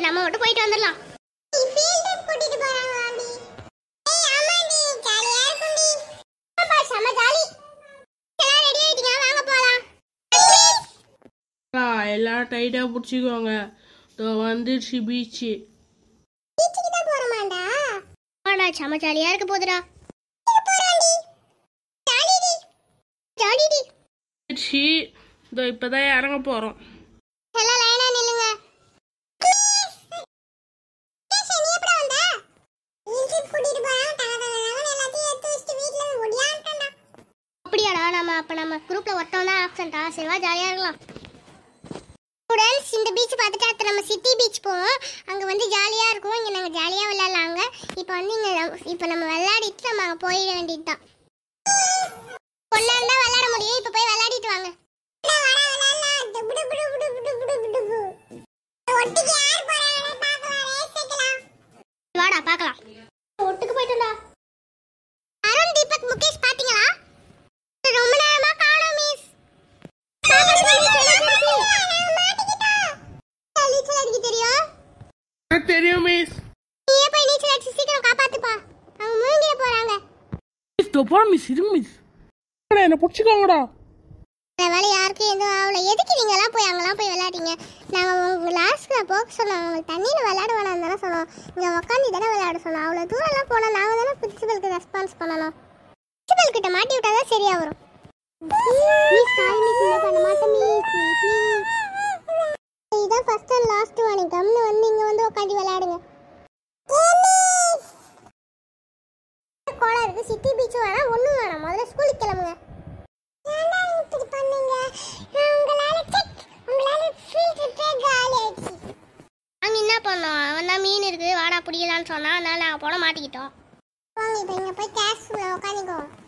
நம்ம மட்டும் போயிட்டு வந்துடலாம் கூட்டிட்டு போறாங்க ஆண்டி ஏய் ஆமாண்டி ஜாலியா இருக்கும்டி அப்பா செம்ம ஜாலி எல்லாம் ரெடி ஆயிட்டீங்க வாங்க போலாம் அக்கா, எல்லாம் டைட்டாக பிடிச்சிக்கோங்க இதோ வந்துடுச்சு பீச்சு பீச்சுக்கு தான் போறோமாண்டா வாடா செம்ம ஜாலியா இருக்க போதுடா போறாண்டி ஜாலிடி ஜாலிடி வந்துடுச்சு இதோ இப்போ தான் இறங்க போகிறோம் எல்லாம் லைனா நில்லுங்க கேஷ் நீ எப்படி வந்த பீச்சுக்கு கூட்டிட்டு போறாங்க தக தக தகன்னு எல்லாத்தையும் எடுத்து வச்சுட்டு வீட்ல இருந்து ஒடியான்ட்டா அப்படியாடா நம்ம அப்ப நம்ம குரூப்ல ஒருத்தவங்க தான் ஆப்சென்டா சரிவா ஜாலியா இருக்கலாம் ஸ்டூடெண்ட்ஸ் இந்த பீச் பார்த்துட்டு அடுத்து நம்ம சிட்டி பீச் போவோம் அங்க வந்து ஜாலியா இருக்கும் இங்க நாங்க ஜாலியா விளையாடலாங்க இப்போ வந்து இங்க நம்ம- இப்போ நம்ம விளையாடிட்டு நம்ம அங்க போயிட வேண்டியதுதான் கொஞ்ச நேரம் தான் விளையாட முடியும் இப்போ போய் விளையாடிட்டு வாங்க ஒட்டிக்கு யார் போறாங்கன்னு பார்க்கலாம் ரேஸ் வைக்கலாம் வாடா பார்க்கலாம் ஒட்டுக்கு போயிட்டு வந்தா அருண் தீபக் முகேஷ் பாத்தீங்களா ரொம்ப நேரமா காணோம் மிஸ் நீச்சல் அடிக்க தெரியும் எனக்கு தெரியும் மிஸ் நீயே போய் நீச்சல் அடிச்சு சீக்கிரம் காப்பாத்துப்பா அவங்க மூங்கில போறாங்க மிஸ் இதோ போகிறோம் மிஸ் இருங்க மிஸ் என்னை பிடிச்சிக்கோங்கடா இந்த வேலை யாருக்கும் எதுவும் ஆகல எதுக்கு நீங்க எல்லாம் போய் அங்கெல்லாம் போய் விளையாடுறீங்க நாங்க உங்க லாஸ்ட்ல போக சொன்னோம் உங்களுக்கு தண்ணியில விளையாட வேணாம் தானே சொன்னோம் இங்க உட்காந்து தானே விளையாட சொன்னோம் அவ்வளவு தூரம் எல்லாம் போனா நாங்க தானே பிரின்சிபலுக்கு ரெஸ்பான்ஸ் பண்ணணும் பிரின்சிபல் கிட்ட மாட்டி விட்டாதான் சரியா வரும் மிஸ் சாரி மிஸ் இந்த பண்ண மாட்டேன் மிஸ் மிஸ் இதான் ஃபர்ஸ்ட் அண்ட் லாஸ்ட் வார்னிங் கம்னு வந்து இங்க வந்து உட்காந்து விளையாடுங்க கோலம் இருக்கு சிட்டி பீச்சும் வேணாம் ஒண்ணும் வேணாம் முதல்ல ஸ்கூலுக்கு கிளம்புங்க ஏன்டா இப்படி பண்ணீங்க நான் உங்களால செக் உங்களால ஃப்ரீ ட்ரிப்பே காலி ஆயிடுச்சு அங்க என்ன பண்ணோம் அவன் தான் மீன் இருக்கு வாடா பிடிக்கலான்னு சொன்னா அதனால நாங்கள் போட மாட்டிக்கிட்டோம் வாங்க இப்போ இங்க போய் கிளாஸ் உட்காந்துக்கோ